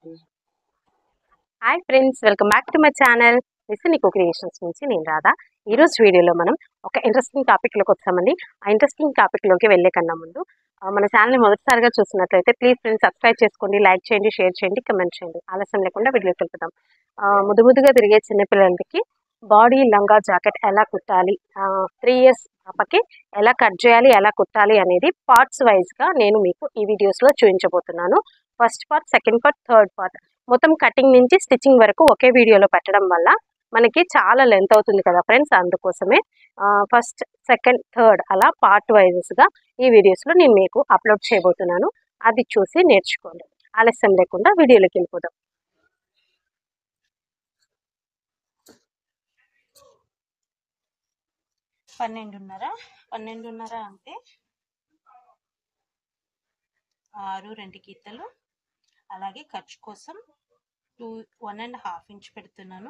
hi friends welcome back to my channel Niku creations నుంచి నేను రాధా ఈ రోజు వీడియోలో మనం ఒక ఇంట్రెస్టింగ్ టాపిక్లోకి వచ్చామండి ఆ ఇంట్రెస్టింగ్ టాపిక్లోకి వెళ్ళే కన్నా ముందు ఆ, మన ఛానల్ని మొదటిసారిగా చూసినట్లయితే ప్లీజ్ ఫ్రెండ్స్ సబ్స్క్రైబ్ చేసుకోండి లైక్ చేయండి షేర్ చేయండి కమెంట్ చేయండి ఆలస్యం లేకుండా వీడియోకి వెళ్తాం ముద్దు ముద్దుగా తిరిగే చిన్నపిల్లలకి బాడీ లంగా జాకెట్ ఎలా కుట్టాలి త్రీ ఇయర్స్ పాపకి ఎలా కట్ చేయాలి ఎలా కుట్టాలి అనేది పార్ట్స్ వైజ్గా నేను మీకు ఈ వీడియోస్లో చూపించబోతున్నాను first part second part third part మొత్తం కటింగ్ నుంచి స్టిచ్చింగ్ వరకు ఒకే వీడియోలో పెట్టడం వల్ల మనకి చాలా లెంత్ అవుతుంది కదా ఫ్రెండ్స్ అందుకోసమే ఫస్ట్ సెకండ్ థర్డ్ అలా పార్ట్ వైజెస్గా ఈ వీడియోస్లో నేను మీకు అప్లోడ్ చేయబోతున్నాను అది చూసి నేర్చుకోండి ఆలస్యం లేకుండా వీడియోలోకి వెళ్ళిపోదాం పన్నెండున్నర పన్నెండున్నర అంటే ఆరు రెండు గీతలు అలాగే ఖర్చు కోసం two one and half inch పెడుతున్నాను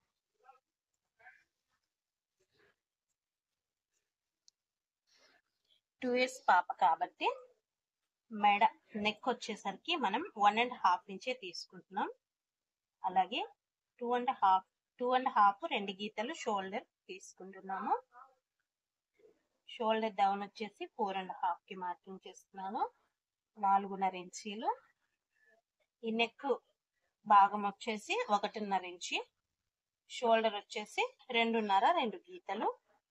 టూ ఇయర్స్ పాప కాబట్టి మెడ నెక్ వచ్చేసరికి మనం వన్ అండ్ హాఫ్ ఇంచే తీసుకుంటున్నాం అలాగే two and half two and half రెండు గీతలు షోల్డర్ తీసుకుంటున్నాము షోల్డర్ డౌన్ వచ్చేసి ఫోర్ అండ్ హాఫ్ కి మార్కింగ్ చేస్తున్నాను నాలుగున్నర ఇంచీలు ఈ నెక్ భాగం వచ్చేసి ఒకటిన్నర ఇంచి షోల్డర్ వచ్చేసి రెండున్నర రెండు గీతలు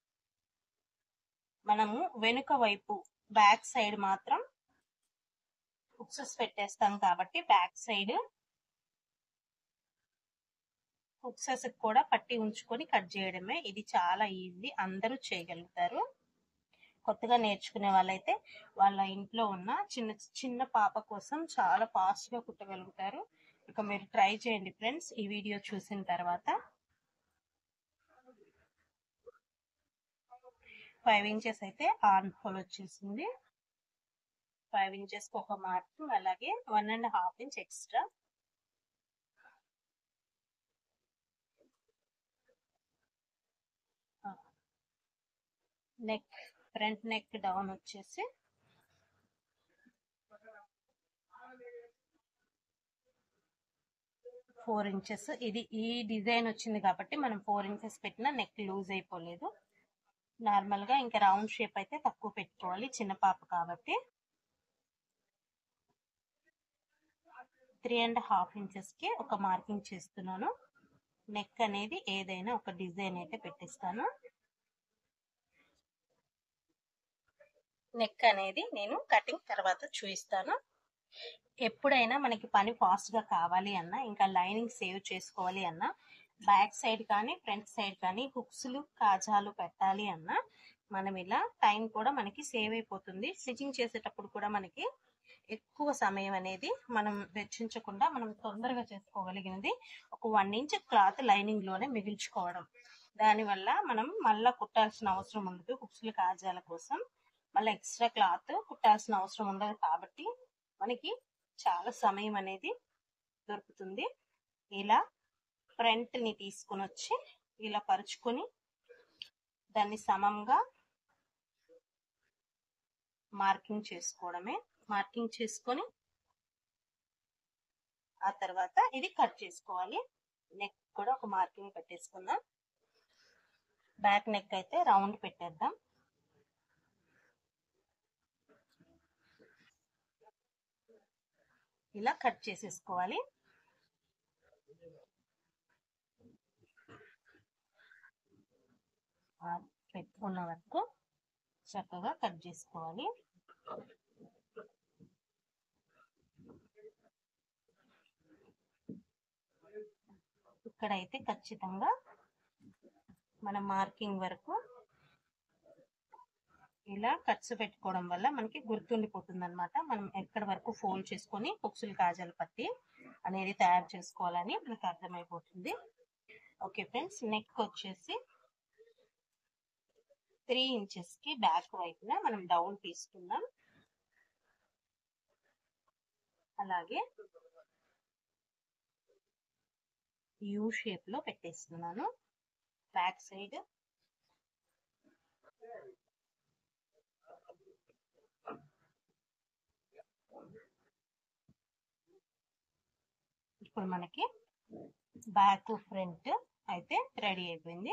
మనము వెనుక వైపు బ్యాక్ సైడ్ మాత్రం హుక్సెస్ పెట్టేస్తాం కాబట్టి బ్యాక్ సైడ్ హుక్సెస్ కూడా పట్టి ఉంచుకొని కట్ చేయడమే ఇది చాలా ఈజీ అందరూ చేయగలుగుతారు కొత్తగా నేర్చుకునే వాళ్ళైతే వాళ్ళ ఇంట్లో ఉన్న చిన్న చిన్న పాప కోసం చాలా ఫాస్ట్ గా కుట్టగలుగుతారు ఇక మీరు ట్రై చేయండి ఫ్రెండ్స్ ఈ వీడియో చూసిన తర్వాత ఫైవ్ ఇంచెస్ అయితే ఆర్మ్ హోల్ వచ్చేసింది ఫైవ్ ఇంచెస్ ఒక మార్క్ అలాగే one and half inch extra neck front neck down వచ్చేసి ఫోర్ ఇంచెస్ ఇది ఈ డిజైన్ వచ్చింది కాబట్టి మనం ఫోర్ ఇంచెస్ పెట్టినా నెక్ లూజ్ అయిపోలేదు నార్మల్ గా ఇంకా రౌండ్ షేప్ అయితే తక్కువ పెట్టుకోవాలి చిన్న పాప కాబట్టి త్రీ అండ్ హాఫ్ ఇంచెస్ కి ఒక మార్కింగ్ చేస్తున్నాను నెక్ అనేది ఏదైనా ఒక డిజైన్ అయితే పెట్టిస్తాను నెక్ అనేది నేను కటింగ్ తర్వాత చూపిస్తాను ఎప్పుడైనా మనకి పని ఫాస్ట్ గా కావాలి అన్నా ఇంకా లైనింగ్ సేవ్ చేసుకోవాలి అన్నా బ్యాక్ సైడ్ కానీ ఫ్రంట్ సైడ్ కానీ హుక్స్లు కాజాలు పెట్టాలి అన్నా మనం ఇలా టైం కూడా మనకి సేవ్ అయిపోతుంది స్టిచ్చింగ్ చేసేటప్పుడు కూడా మనకి ఎక్కువ సమయం అనేది మనం వెచ్చించకుండా మనం తొందరగా చేసుకోగలిగినది ఒక వన్ ఇంచ్ క్లాత్ లైనింగ్ లోనే మిగిల్చుకోవడం దానివల్ల మనం మళ్ళా కుట్టాల్సిన అవసరం ఉండదు హుక్స్లు కాజాల కోసం మళ్ళీ ఎక్స్ట్రా క్లాత్ కుట్టాల్సిన అవసరం ఉండదు కాబట్టి మనకి చాలా సమయం అనేది దొరుకుతుంది ఇలా ఫ్రంట్ ని తీసుకుని వచ్చి ఇలా పరుచుకొని దాన్ని సమంగా మార్కింగ్ చేసుకోవడమే మార్కింగ్ చేసుకొని ఆ తర్వాత ఇది కట్ చేసుకోవాలి నెక్ కూడా ఒక మార్కింగ్ పెట్టేసుకుందాం బ్యాక్ నెక్ అయితే రౌండ్ పెట్టేద్దాం ఇలా కట్ చేసేసుకోవాలి పెట్టుకున్న వరకు చక్కగా కట్ చేసుకోవాలి ఇక్కడైతే ఖచ్చితంగా మన మార్కింగ్ వరకు ఇలా కట్స్ పెట్టుకోవడం వల్ల మనకి గుర్తుండిపోతుంది అనమాట మనం ఎక్కడ వరకు ఫోల్డ్ చేసుకొని పుక్సులు కాజాలు పట్టి అనేది తయారు చేసుకోవాలని మనకు అర్థమైపోతుంది ఓకే ఫ్రెండ్స్ నెక్ వచ్చేసి త్రీ ఇంచెస్ కి బ్యాక్ వైపున మనం డౌన్ తీసుకుందాం అలాగే యూ షేప్ లో పెట్టేస్తున్నాను బ్యాక్ సైడ్ ఇప్పుడు మనకి బ్యాక్ ఫ్రంట్ అయితే రెడీ అయిపోయింది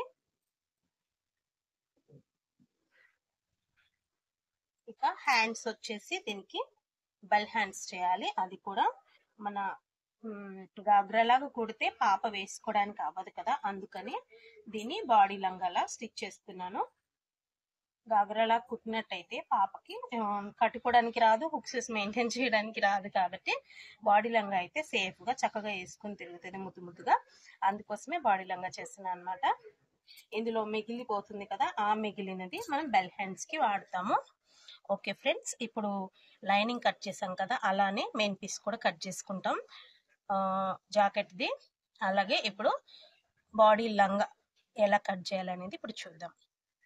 ఇక హ్యాండ్స్ వచ్చేసి దీనికి బెల్ హ్యాండ్స్ చేయాలి అది కూడా మన గాగ్రలాగా కుడితే పాప వేసుకోవడానికి అవ్వదు కదా అందుకని దీన్ని బాడీ లంగాలా స్టిచ్ చేస్తున్నాను గాగ్రలా కుట్టినట్టయితే పాపకి కట్టుకోవడానికి రాదు హుక్సెస్ మెయింటైన్ చేయడానికి రాదు కాబట్టి బాడీ లంగా అయితే సేఫ్ గా చక్కగా వేసుకుని తిరుగుతుంది ముద్దు ముద్దుగా అందుకోసమే బాడీ లంగా చేస్తున్నాను అనమాట ఇందులో మిగిలిపోతుంది కదా ఆ మిగిలినది మనం బెల్ హ్యాండ్స్ కి వాడతాము ఓకే ఫ్రెండ్స్ ఇప్పుడు లైనింగ్ కట్ చేసాం కదా అలానే మెయిన్ పీస్ కూడా కట్ చేసుకుంటాం జాకెట్ది అలాగే ఇప్పుడు బాడీ లంగా ఎలా కట్ చేయాలనేది ఇప్పుడు చూద్దాం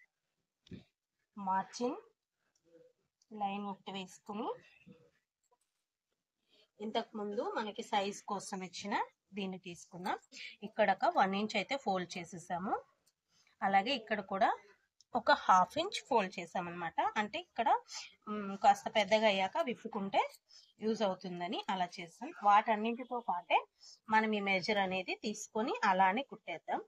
మార్జిన్ లైన్ ఒకటి వేసుకుని ఇంతకు ముందు మనకి సైజ్ కోసం ఇచ్చిన దీన్ని తీసుకున్నాం ఇక్కడ ఒక వన్ ఇంచ్ అయితే ఫోల్డ్ చేసేసాము అలాగే ఇక్కడ కూడా ఒక హాఫ్ ఇంచ్ ఫోల్డ్ చేసామన్నమాట అంటే ఇక్కడ కాస్త పెద్దగా అయ్యాక విప్పుకుంటే యూజ్ అవుతుందని అలా చేసాం వాటన్నింటితో పాటే మనం ఈ మెజర్ అనేది తీసుకొని అలానే కుట్టేద్దాం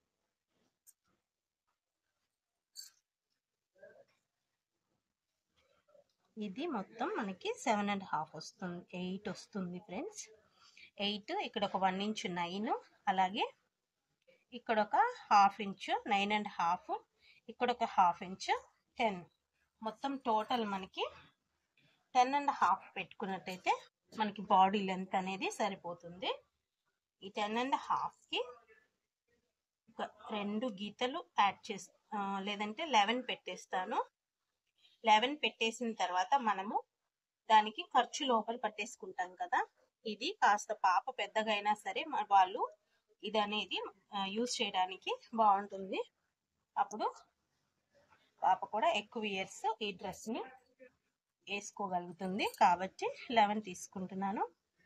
ఇది మొత్తం మనకి సెవెన్ అండ్ హాఫ్ వస్తుంది ఎయిట్ వస్తుంది ఫ్రెండ్స్ ఎయిట్ ఇక్కడ ఒక వన్ ఇంచ్ నైన్ అలాగే ఇక్కడ ఒక half inch nine and half ఇక్కడ ఒక హాఫ్ ఇంచ్ టెన్ మొత్తం టోటల్ మనకి టెన్ అండ్ హాఫ్ పెట్టుకున్నట్టయితే మనకి బాడీ లెంత్ అనేది సరిపోతుంది ఈ టెన్ అండ్ హాఫ్కి ఒక రెండు గీతలు యాడ్ చేసి లేదంటే లెవెన్ పెట్టేస్తాను లెవెన్ పెట్టేసిన తర్వాత మనము దానికి ఖర్చు లోపల పట్టేసుకుంటాం కదా ఇది కాస్త పాప పెద్దగా అయినా సరే వాళ్ళు ఇది అనేది యూజ్ చేయడానికి బాగుంటుంది అప్పుడు పాప కూడా ఎక్కువ ఇయర్స్ ఈ డ్రెస్ ని వేసుకోగలుగుతుంది కాబట్టి లెవెన్ తీసుకుంటున్నాను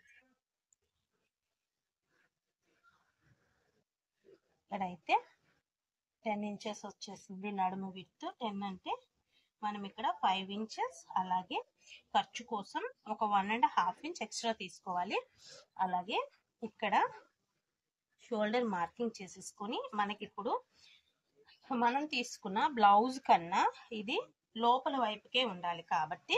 ఇక్కడైతే టెన్ ఇంచెస్ వచ్చేసింది నడుము విత్ టెన్ అంటే మనం ఇక్కడ ఫైవ్ ఇంచెస్ అలాగే ఖర్చు కోసం ఒక one and half inch extra తీసుకోవాలి అలాగే ఇక్కడ షోల్డర్ మార్కింగ్ చేసేసుకొని మనకి ఇప్పుడు మనం తీసుకున్న బ్లౌజ్ కన్నా ఇది లోపల వైపుకే ఉండాలి కాబట్టి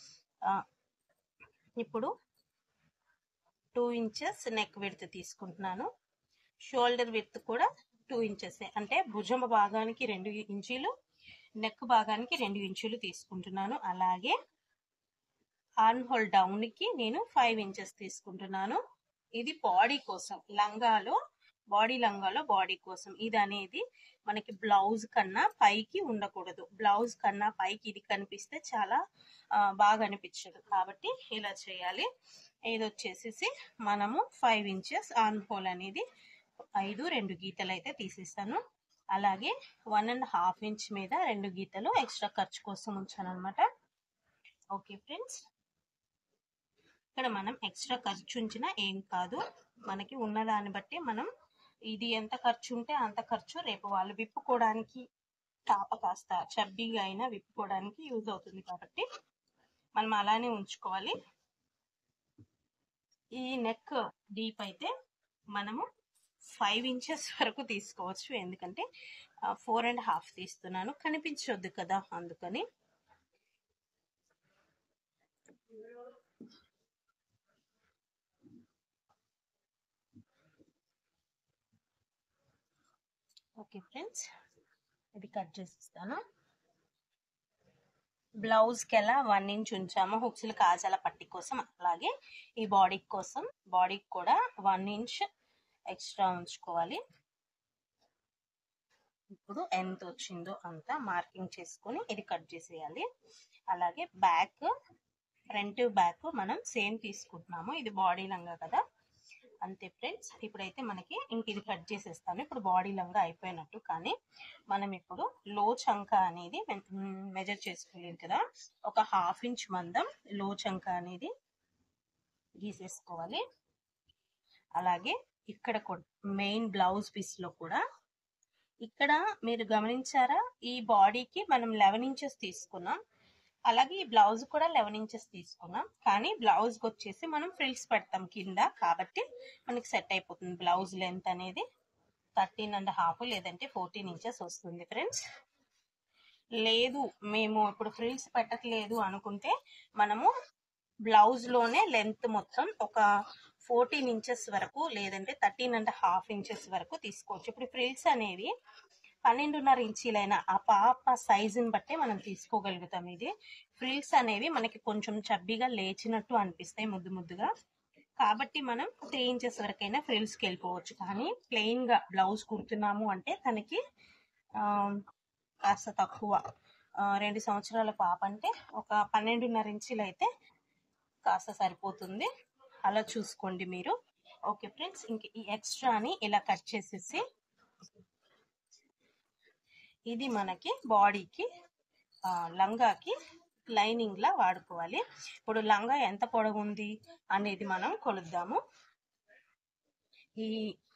ఇప్పుడు టూ ఇంచెస్ నెక్ విడ్త్ తీసుకుంటున్నాను షోల్డర్ విడ్త్ కూడా టూ ఇంచెస్ అంటే భుజం భాగానికి రెండు ఇంచీలు నెక్ భాగానికి రెండు ఇంచులు తీసుకుంటున్నాను అలాగే ఆర్మ్ హోల్ డౌన్ కి నేను ఫైవ్ ఇంచెస్ తీసుకుంటున్నాను ఇది బాడీ కోసం లంగాలో బాడీ లంగాలో బాడీ కోసం ఇది అనేది మనకి బ్లౌజ్ కన్నా పైకి ఉండకూడదు బ్లౌజ్ కన్నా పైకి ఇది కనిపిస్తే చాలా బాగా అనిపించదు కాబట్టి ఇలా చేయాలి ఇది వచ్చేసేసి మనము ఫైవ్ ఇంచెస్ ఆర్మ్ హోల్ అనేది ఐదు రెండు గీతలు అయితే తీసేస్తాను అలాగే వన్ అండ్ హాఫ్ ఇంచ్ మీద రెండు గీతలు ఎక్స్ట్రా ఖర్చు కోసం ఉంచాను అనమాట ఓకే ఫ్రెండ్స్ ఇక్కడ మనం ఎక్స్ట్రా ఖర్చు ఉంచినా ఏం కాదు మనకి ఉన్నదాన్ని బట్టి మనం ఇది ఎంత ఖర్చు ఉంటే అంత ఖర్చు రేపు వాళ్ళు విప్పుకోవడానికి టాప కాస్త చబ్బీగా అయినా విప్పుకోవడానికి యూజ్ అవుతుంది కాబట్టి మనం అలానే ఉంచుకోవాలి ఈ నెక్ డీప్ అయితే మనము ఫైవ్ ఇంచెస్ వరకు తీసుకోవచ్చు ఎందుకంటే ఫోర్ అండ్ హాఫ్ తీస్తున్నాను కనిపించొద్దు కదా అందుకని ఓకే ఫ్రెండ్స్ ఇది కట్ చేసిస్తాను బ్లౌజ్కి ఎలా వన్ ఇంచ్ ఉంచాము హుక్స్లు కాజాల పట్టి కోసం అలాగే ఈ బాడీ కోసం బాడీకి కూడా వన్ ఇంచ్ ఎక్స్ట్రా ఉంచుకోవాలి ఇప్పుడు ఎంత వచ్చిందో అంతా మార్కింగ్ చేసుకొని ఇది కట్ చేసేయాలి అలాగే బ్యాక్ ఫ్రంట్ బ్యాక్ మనం సేమ్ తీసుకుంటున్నాము ఇది బాడీ లంగా కదా అంతే ఫ్రెండ్స్ ఇప్పుడైతే మనకి ఇంక ఇది కట్ చేసేస్తాను ఇప్పుడు బాడీ లంగా అయిపోయినట్టు కానీ మనం ఇప్పుడు లో చంక అనేది మెజర్ చేసుకోలేదు కదా ఒక హాఫ్ ఇంచ్ మందం లో చంక అనేది గీసేసుకోవాలి అలాగే ఇక్కడ మెయిన్ బ్లౌజ్ పీస్ లో కూడా ఇక్కడ మీరు గమనించారా ఈ బాడీకి మనం లెవెన్ ఇంచెస్ తీసుకున్నాం అలాగే ఈ బ్లౌజ్ కూడా లెవెన్ ఇంచెస్ తీసుకున్నాం కానీ బ్లౌజ్కి వచ్చేసి మనం ఫ్రిల్స్ పెడతాం కింద కాబట్టి మనకి సెట్ అయిపోతుంది బ్లౌజ్ లెంత్ అనేది థర్టీన్ అండ్ హాఫ్ లేదంటే ఫోర్టీన్ ఇంచెస్ వస్తుంది ఫ్రెండ్స్ లేదు మేము ఇప్పుడు ఫ్రిల్స్ పెట్టట్లేదు అనుకుంటే మనము బ్లౌజ్ లోనే లెంత్ మొత్తం ఒక ఫోర్టీన్ ఇంచెస్ వరకు లేదంటే థర్టీన్ అండ్ హాఫ్ ఇంచెస్ వరకు తీసుకోవచ్చు ఇప్పుడు ఫ్రిల్స్ అనేవి పన్నెండున్నర ఇంచీలైన ఆ పాప సైజుని బట్టే మనం తీసుకోగలుగుతాం ఇది ఫ్రిల్స్ అనేవి మనకి కొంచెం చబ్బిగా లేచినట్టు అనిపిస్తాయి ముద్దు ముద్దుగా కాబట్టి మనం త్రీ ఇంచెస్ వరకైనా ఫ్రిల్స్కి వెళ్ళిపోవచ్చు కానీ ప్లెయిన్ గా బ్లౌజ్ కుడుతున్నాము అంటే తనకి ఆ, కాస్త తక్కువ ఆ, రెండు సంవత్సరాల పాప అంటే ఒక పన్నెండున్నర ఇంచులు అయితే కాస్త సరిపోతుంది అలా చూసుకోండి మీరు ఓకే ఫ్రెండ్స్ ఇంక ఈ ఎక్స్ట్రాని ఇలా కట్ చేసేసి ఇది మనకి బాడీకి ఆ, లంగాకి లైనింగ్ లా వాడుకోవాలి ఇప్పుడు లంగా ఎంత పొడవు ఉంది అనేది మనం కొలుద్దాము ఈ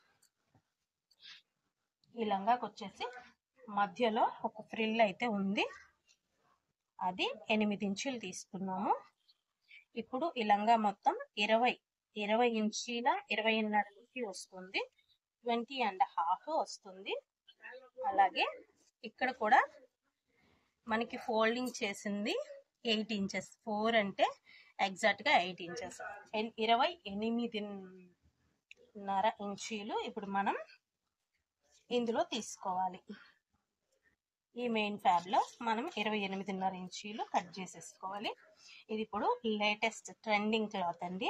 ఈ లంగాకి వచ్చేసి మధ్యలో ఒక ఫ్రిల్ అయితే ఉంది అది ఎనిమిది ఇంచులు తీసుకున్నాము ఇప్పుడు ఈ లంగా మొత్తం ఇరవై ఇరవై ఇంచీల ఇరవైన్నర ఇంచి వస్తుంది ట్వంటీ అండ్ హాఫ్ వస్తుంది అలాగే ఇక్కడ కూడా మనకి ఫోల్డింగ్ చేసింది ఎయిట్ ఇంచెస్ ఫోర్ అంటే ఎగ్జాక్ట్ గా ఎయిట్ ఇంచెస్ ఇరవై ఎనిమిదిన్నర ఇంచీలు ఇప్పుడు మనం ఇందులో తీసుకోవాలి ఈ మెయిన్ ఫ్యాబ్ లో మనం ఇరవై ఎనిమిదిన్నర ఇంచీలు కట్ చేసేసుకోవాలి ఇది ఇప్పుడు లేటెస్ట్ ట్రెండింగ్ క్లాత్ అండి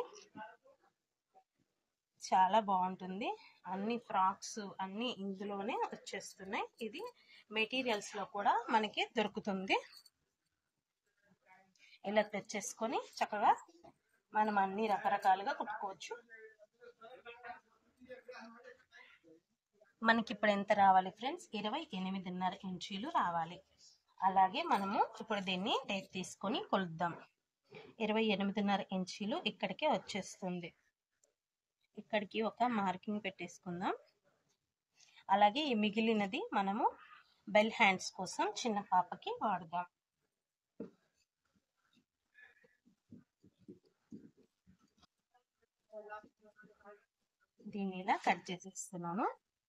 చాలా బాగుంటుంది అన్ని ఫ్రాక్స్ అన్ని ఇందులోనే వచ్చేస్తున్నాయి ఇది మెటీరియల్స్ లో కూడా మనకి దొరుకుతుంది ఇలా తెచ్చేసుకొని చక్కగా మనం అన్ని రకరకాలుగా కుట్టుకోవచ్చు మనకి ఇప్పుడు ఎంత రావాలి ఫ్రెండ్స్ ఇరవై ఎనిమిదిన్నర ఇంచీలు రావాలి అలాగే మనము ఇప్పుడు దీన్ని టేక్ తీసుకొని కొలుద్దాం ఇరవై ఎనిమిదిన్నర ఇంచీలు ఇక్కడికే వచ్చేస్తుంది ఇక్కడికి ఒక మార్కింగ్ పెట్టేసుకుందాం అలాగే ఈ మిగిలినది మనము బెల్ హ్యాండ్స్ కోసం చిన్న పాపకి వాడదాం దీన్ని ఇలా కట్ చేసేస్తున్నాను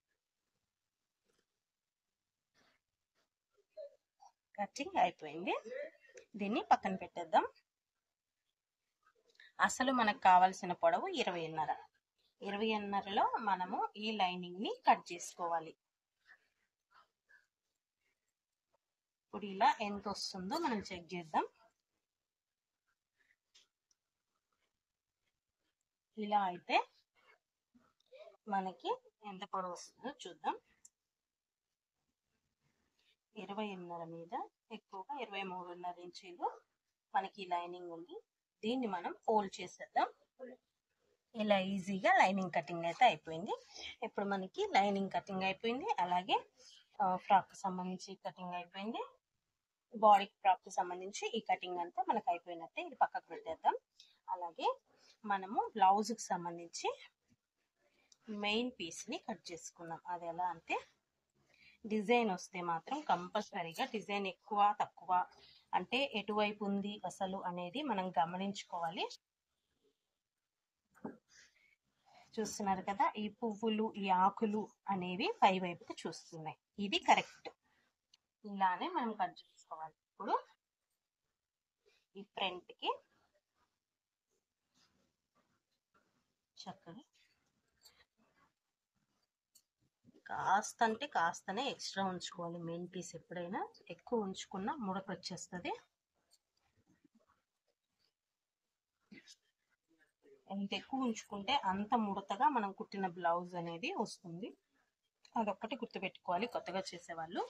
కటింగ్ అయిపోయింది దీన్ని పక్కన పెట్టేద్దాం అసలు మనకు కావాల్సిన పొడవు ఇరవైన్నర ఇరవైన్నరలో మనము ఈ లైనింగ్ ని కట్ చేసుకోవాలి ఇప్పుడు ఇలా ఎంత వస్తుందో మనం చెక్ చేద్దాం ఇలా అయితే మనకి ఎంత పొడవు వస్తుందో చూద్దాం ఇరవైన్నర మీద ఎక్కువగా ఇరవై మూడున్నర ఇంచీలు మనకి లైనింగ్ ఉంది దీన్ని మనం ఫోల్డ్ చేసేద్దాం ఇలా ఈజీగా లైనింగ్ కటింగ్ అయితే అయిపోయింది ఇప్పుడు మనకి లైనింగ్ కటింగ్ అయిపోయింది అలాగే ఫ్రాక్ సంబంధించి కటింగ్ అయిపోయింది బాడీ ఫ్రాక్ సంబంధించి ఈ కటింగ్ అంతా మనకు అయిపోయినట్టే ఇది పక్కకు పెట్టేద్దాం అలాగే మనము బ్లౌజ్ కి సంబంధించి మెయిన్ పీస్ ని కట్ చేసుకుందాం అది ఎలా అంటే డిజైన్ వస్తే మాత్రం కంపల్సరీగా డిజైన్ ఎక్కువ తక్కువ అంటే ఎటువైపు ఉంది అసలు అనేది మనం గమనించుకోవాలి చూస్తున్నారు కదా ఈ పువ్వులు ఈ ఆకులు అనేవి పై వైపుకి చూస్తున్నాయి ఇది కరెక్ట్ ఇలానే మనం కట్ చేసుకోవాలి ఇప్పుడు ఈ ఫ్రంట్ కి చక్కగా కాస్త అంటే కాస్తనే ఎక్స్ట్రా ఉంచుకోవాలి మెయిన్ పీస్ ఎప్పుడైనా ఎక్కువ ఉంచుకున్నా ముడత వచ్చేస్తుంది ఎంత ఎక్కువ ఉంచుకుంటే అంత ముడతగా మనం కుట్టిన బ్లౌజ్ అనేది వస్తుంది అదొక్కటి గుర్తుపెట్టుకోవాలి కొత్తగా చేసేవాళ్ళు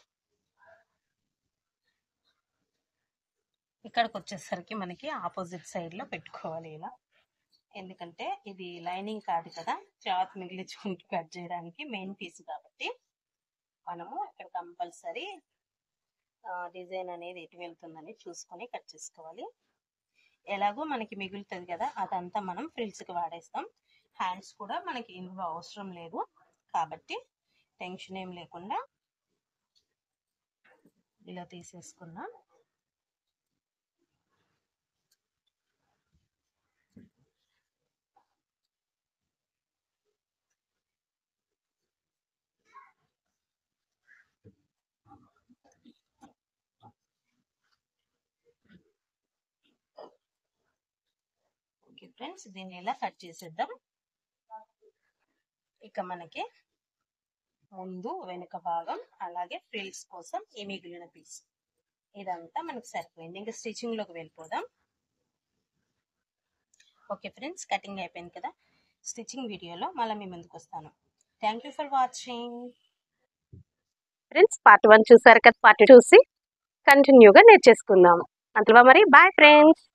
ఇక్కడికి వచ్చేసరికి మనకి ఆపోజిట్ సైడ్ లో పెట్టుకోవాలి ఇలా ఎందుకంటే ఇది లైనింగ్ కాదు కదా క్లాత్ మిగిలించుకుంటూ కట్ చేయడానికి మెయిన్ పీస్ కాబట్టి మనము ఇక్కడ కంపల్సరీ డిజైన్ అనేది ఎటు వెళ్తుందని చూసుకొని కట్ చేసుకోవాలి ఎలాగో మనకి మిగులుతుంది కదా అదంతా మనం ఫ్రిల్స్ కి వాడేస్తాం హ్యాండ్స్ కూడా మనకి ఇందులో అవసరం లేదు కాబట్టి టెన్షన్ ఏం లేకుండా ఇలా తీసేసుకున్నాం ఫ్రెండ్స్ దీన్ని ఇలా కట్ చేసేద్దాం ఇక మనకి ముందు వెనుక భాగం అలాగే ఫ్రిల్స్ కోసం ఈ మిగిలిన పీస్ ఇదంతా మనకు సరిపోయింది ఇంకా స్టిచ్చింగ్ లోకి వెళ్ళిపోదాం ఓకే ఫ్రెండ్స్ కటింగ్ అయిపోయింది కదా స్టిచ్చింగ్ వీడియోలో మళ్ళీ మీ ముందుకు వస్తాను thank you for watching friends part one చూసారు కదా పార్ట్ చూసి కంటిన్యూగా నేర్చేసుకుందాం అంతలో మరి బాయ్ ఫ్రెండ్స్